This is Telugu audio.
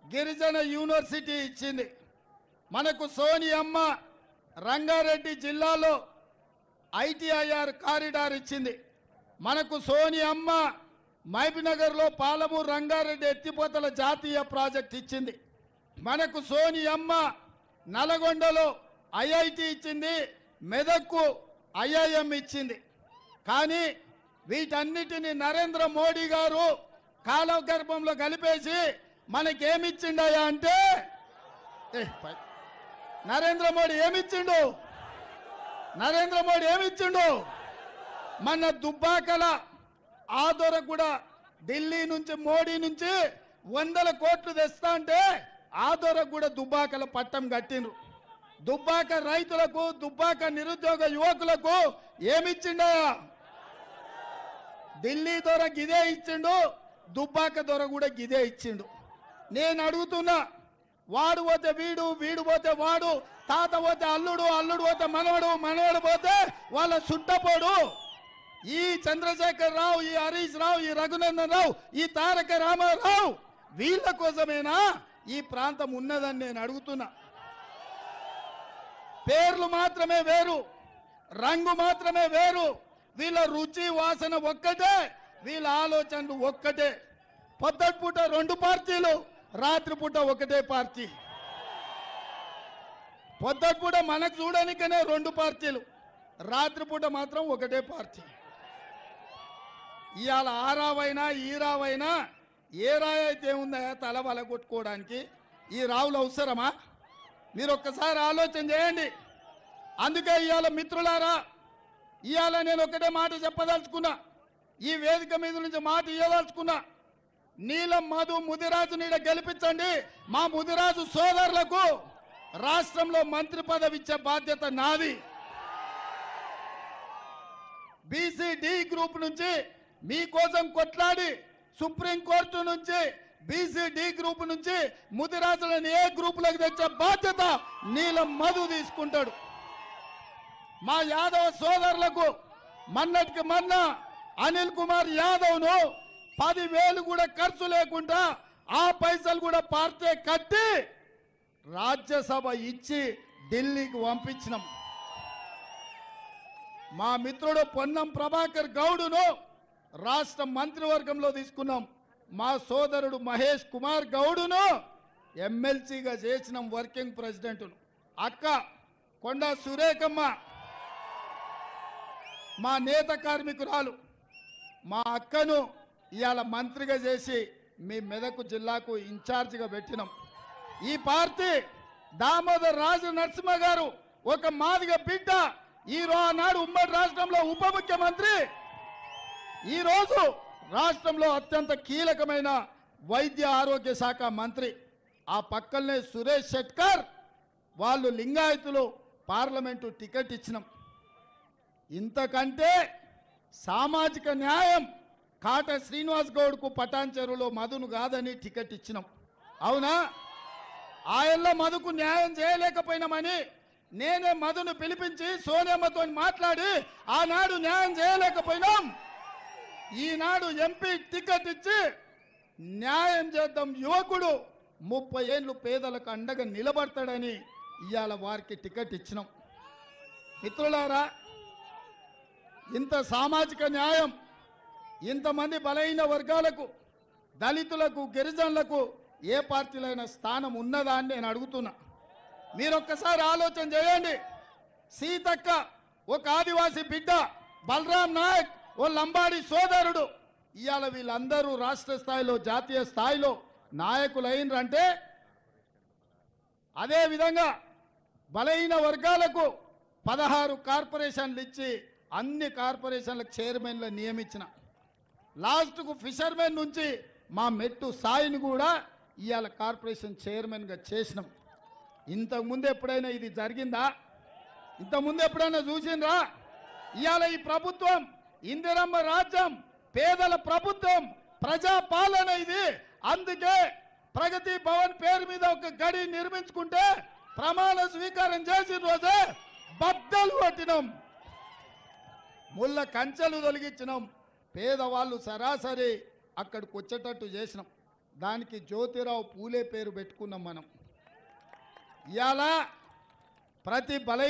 గిరిజన యూనివర్సిటీ ఇచ్చింది మనకు సోనియమ్మ రంగారెడ్డి జిల్లాలో ఐటీఐఆర్ కారిడార్ ఇచ్చింది మనకు సోనియమ్మ మహబూబ్నగర్లో పాలమూరు రంగారెడ్డి ఎత్తిపోతల జాతీయ ప్రాజెక్ట్ ఇచ్చింది మనకు సోనియమ్మ నల్గొండలో ఐఐటి ఇచ్చింది మెదక్కు ఐఐఎం ఇచ్చింది కానీ వీటన్నిటిని నరేంద్ర మోడీ గారు కాలగర్భంలో కలిపేసి మనకేమిచ్చిండయా అంటే ఏ, పై- నరేంద్ర మోడీ ఏమిచ్చిండు నరేంద్ర మోడీ ఏమిచ్చిండు మన దుబ్బాకల ఆదోర కూడా ఢిల్లీ నుంచి మోడీ నుంచి వందల కోట్లు తెస్తా అంటే ఆదోర కూడా దుబ్బాకల పట్టం కట్టిండ్రు దుబ్బాక రైతులకు దుబ్బాక నిరుద్యోగ యువకులకు ఏమిచ్చిండయా ఢిల్లీ దొర గిదే ఇచ్చిండు దుబ్బాక దొర కూడా గిదే ఇచ్చిండు నేను అడుగుతున్నా వాడు పోతే వీడు వీడు పోతే వాడు తాత పోతే అల్లుడు అల్లుడు పోతే మనవడు మనవడు పోతే వాళ్ళ సుట్టపోడు ఈ చంద్రశేఖర్ రావు ఈ హరీష్ రావు ఈ రఘునందన్ రావు ఈ తారక రామారావు వీళ్ళ కోసమేనా ఈ ప్రాంతం ఉన్నదని నేను అడుగుతున్నా పేర్లు మాత్రమే వేరు రంగు మాత్రమే వేరు వీళ్ళ రుచి వాసన ఒక్కటే వీళ్ళ ఆలోచనలు ఒక్కటే పొద్దటిపూట రెండు పార్టీలు రాత్రిపూట ఒకటే పార్టీ పొద్దటిపూట మనకు చూడడానికనే రెండు పార్టీలు రాత్రిపూట మాత్రం ఒకటే పార్టీ ఇవాళ ఆ రావైనా ఈ రావైనా ఏ రాయి అయితే ఉందా తల వల కొట్టుకోవడానికి ఈ రావులు అవసరమా మీరు ఒక్కసారి ఆలోచన చేయండి అందుకే ఇవాళ మిత్రులారా ఇవాళ నేను ఒకటే మాట చెప్పదలుచుకున్నా ఈ వేదిక మీద నుంచి మాట ఇవ్వదలుచుకున్నా నీలం మధు ముదిరాజు నీడ గెలిపించండి మా ముదిరాజు సోదరులకు రాష్ట్రంలో మంత్రి పదవి ఇచ్చే బాధ్యత నాది బీసీ డి గ్రూప్ నుంచి మీకోసం కొట్లాడి సుప్రీంకోర్టు నుంచి బీసీ డి గ్రూప్ నుంచి ముదిరాజులను ఏ గ్రూపులకు తెచ్చే బాధ్యత నీలం మధు తీసుకుంటాడు మా యాదవ సోదరులకు మన్నటికి మన్న అనిల్ కుమార్ యాదవ్ను పదివేలు కూడా ఖర్చు లేకుండా ఆ పైసలు కూడా పార్టీ కట్టి రాజ్యసభ ఇచ్చి ఢిల్లీకి పంపించినాం మా మిత్రుడు పొన్నం ప్రభాకర్ గౌడును రాష్ట్ర మంత్రివర్గంలో తీసుకున్నాం మా సోదరుడు మహేష్ కుమార్ గౌడును ఎమ్మెల్సీగా చేసినాం వర్కింగ్ ప్రెసిడెంట్ను అక్క కొండ సురేఖమ్మ మా నేత కార్మికురాలు మా అక్కను ఇవాళ మంత్రిగా చేసి మీ మెదకు జిల్లాకు ఇన్ఛార్జిగా పెట్టినాం ఈ పార్టీ దామోదర్ రాజు నరసింహ గారు ఒక మాదిగ బిడ్డ ఈ రో ఆనాడు ఉమ్మడి రాష్ట్రంలో ఉప ముఖ్యమంత్రి ఈ రోజు రాష్ట్రంలో అత్యంత కీలకమైన వైద్య ఆరోగ్య శాఖ మంత్రి ఆ పక్కనే సురేష్ షెట్కర్ వాళ్ళు లింగాయతులు పార్లమెంటు టికెట్ ఇచ్చినాం ఇంతకంటే సామాజిక న్యాయం కాట శ్రీనివాస్ గౌడ్కు పటాన్ చెరువులో మధును కాదని టికెట్ ఇచ్చినాం అవునా ఆయనలో మధుకు న్యాయం చేయలేకపోయినామని నేనే మధును పిలిపించి సోనియమ్మతో మాట్లాడి ఆనాడు న్యాయం చేయలేకపోయినాం ఈనాడు ఎంపీ టికెట్ ఇచ్చి న్యాయం చేద్దాం యువకుడు ముప్పై ఏళ్ళు పేదలకు అండగా నిలబడతాడని ఇవాళ వారికి టికెట్ ఇచ్చినాం మిత్రులారా ఇంత సామాజిక న్యాయం ఇంతమంది బలహీన వర్గాలకు దళితులకు గిరిజనులకు ఏ పార్టీలైన స్థానం ఉన్నదా అని నేను అడుగుతున్నా మీరు ఒక్కసారి ఆలోచన చేయండి సీతక్క ఒక ఆదివాసీ బిడ్డ బలరాం నాయక్ ఓ లంబాడి సోదరుడు ఇవాళ వీళ్ళందరూ రాష్ట్ర స్థాయిలో జాతీయ స్థాయిలో నాయకులైనరంటే అదే విధంగా బలహీన వర్గాలకు పదహారు కార్పొరేషన్లు ఇచ్చి అన్ని కార్పొరేషన్లకు చైర్మన్లు నియమించిన లాస్ట్కు ఫిషర్మెన్ నుంచి మా మెట్టు సాయిని కూడా ఇవాళ కార్పొరేషన్ చైర్మన్గా చేసినాం ఇంతకుముందు ఎప్పుడైనా ఇది జరిగిందా ఇంతకుముందు ఎప్పుడైనా చూసిండ్రా ఇవాళ ఈ ప్రభుత్వం ఇందిరమ్మ రాజ్యం పేదల ప్రభుత్వం ప్రజా పాలన ఇది అందుకే ప్రగతి భవన్ పేరు మీద ఒక గడి నిర్మించుకుంటే ప్రమాణ స్వీకారం చేసిన రోజే బద్దలు కొట్టినాం ముళ్ళ కంచెలు తొలగించినాం పేదవాళ్ళు సరాసరి అక్కడికి వచ్చేటట్టు చేసినాం దానికి జ్యోతిరావు పూలే పేరు పెట్టుకున్నాం మనం ఇవాళ ప్రతి బలై